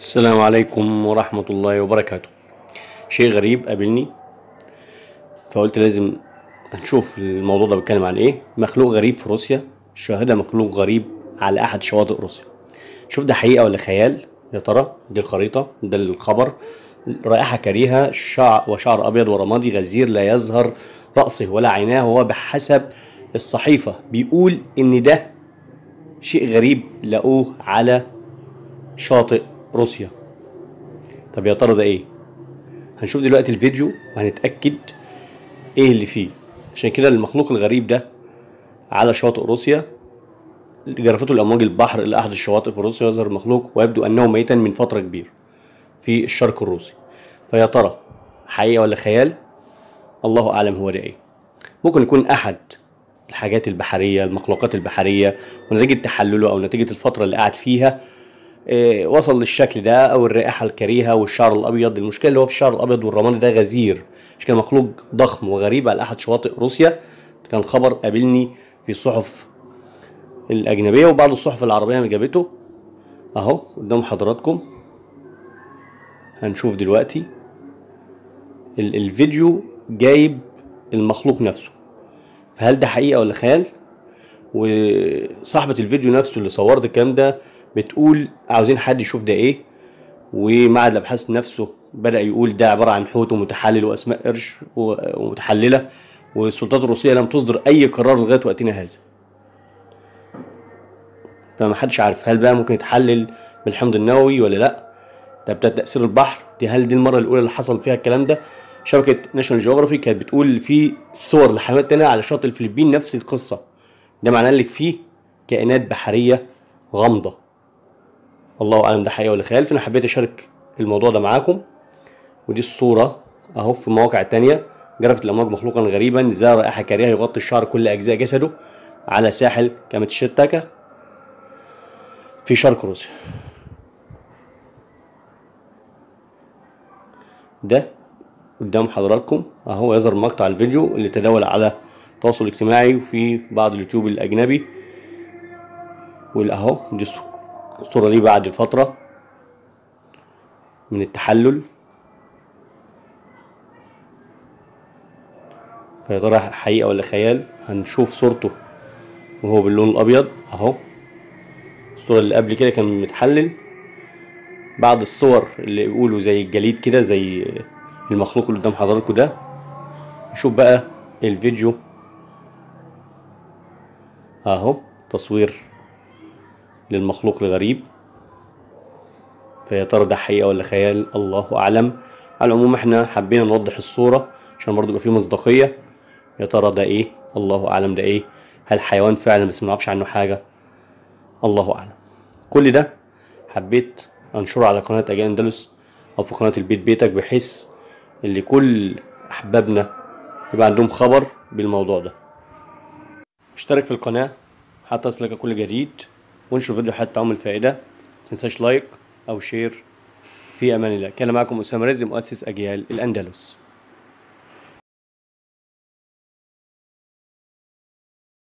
السلام عليكم ورحمة الله وبركاته شيء غريب قابلني فقلت لازم نشوف الموضوع ده بيتكلم عن ايه مخلوق غريب في روسيا شاهدها مخلوق غريب على احد شواطئ روسيا شوف ده حقيقة ولا خيال يا ترى دي الخريطة ده الخبر رائحة كريهة شعر وشعر أبيض ورمادي غزير لا يظهر رأسه ولا عيناه هو بحسب الصحيفة بيقول إن ده شيء غريب لقوه على شاطئ روسيا طب يا ترى ده ايه هنشوف دلوقتي الفيديو وهنتأكد ايه اللي فيه عشان كده المخلوق الغريب ده على شاطئ روسيا جرفته الأمواج البحر إلى أحد الشواطئ في روسيا يظهر المخلوق ويبدو أنه ميتا من فترة كبيرة في الشرق الروسي فيا ترى حقيقة ولا خيال الله أعلم هو ده ايه ممكن يكون أحد الحاجات البحرية المخلوقات البحرية ونتيجة تحلله أو نتيجة الفترة اللي قاعد فيها إيه، وصل للشكل ده او الرائحه الكريهه والشعر الابيض المشكله اللي هو في الشعر الابيض والرمادي ده غزير مش كان مخلوق ضخم وغريب على احد شواطئ روسيا كان خبر قابلني في الصحف الاجنبيه وبعض الصحف العربيه اللي جابته اهو قدام حضراتكم هنشوف دلوقتي ال- الفيديو جايب المخلوق نفسه فهل ده حقيقه ولا خيال وصاحبة الفيديو نفسه اللي صورت الكلام ده بتقول عاوزين حد يشوف ده ايه ومعهد الابحاث نفسه بدأ يقول ده عبارة عن حوت ومتحلل واسماء قرش و- ومتحللة والسلطات الروسية لم تصدر اي قرار لغاية وقتنا هذا فما حدش عارف هل بقى ممكن يتحلل بالحمض النووي ولا لا طب ده تأثير البحر دي هل دي المرة الأولى اللي حصل فيها الكلام ده شبكة ناشونال جيوغرافي كانت بتقول في صور لحيوانات تانية على شاطئ الفلبين نفس القصة ده معناه ان فيه كائنات بحريه غامضه الله اعلم ده حقيقه ولا خيال فانا حبيت اشارك الموضوع ده معاكم ودي الصوره اهو في مواقع تانية جرفت الامواج مخلوقا غريبا ذا رائحه كريهه يغطي الشعر كل اجزاء جسده على ساحل كامتشيتاكا في شرق روسيا ده قدام حضراتكم اهو يظهر مقطع الفيديو اللي تداول على التواصل الاجتماعي وفي بعض اليوتيوب الاجنبي والاهو دي الص- الصورة دي بعد فترة من التحلل فيا ترى حقيقة ولا خيال هنشوف صورته وهو باللون الأبيض أهو الصورة اللي قبل كده كان متحلل بعض الصور اللي يقولوا زي الجليد كده زي المخلوق اللي قدام حضراتكم ده نشوف بقى الفيديو اهو تصوير للمخلوق الغريب فيا ترى ده حقيقة ولا خيال الله أعلم على العموم احنا حبينا نوضح الصورة عشان برضه يبقى فيه مصداقية يا ترى ده ايه الله أعلم ده ايه هل حيوان فعلا بس منعرفش عنه حاجة الله أعلم كل ده حبيت أنشره على قناة أجيال أندلس أو في قناة البيت بيتك بحيث اللي كل أحبابنا يبقى عندهم خبر بالموضوع ده اشترك في القناة حتى يصلك كل جديد وانشر فيديو حتى تعمل فائدة متنساش لايك أو شير في أمان الله كان معكم أسامة رزق مؤسس أجيال الأندلس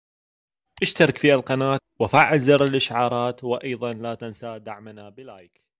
اشترك في القناة وفعل زر الإشعارات وأيضا لا تنسى دعمنا بلايك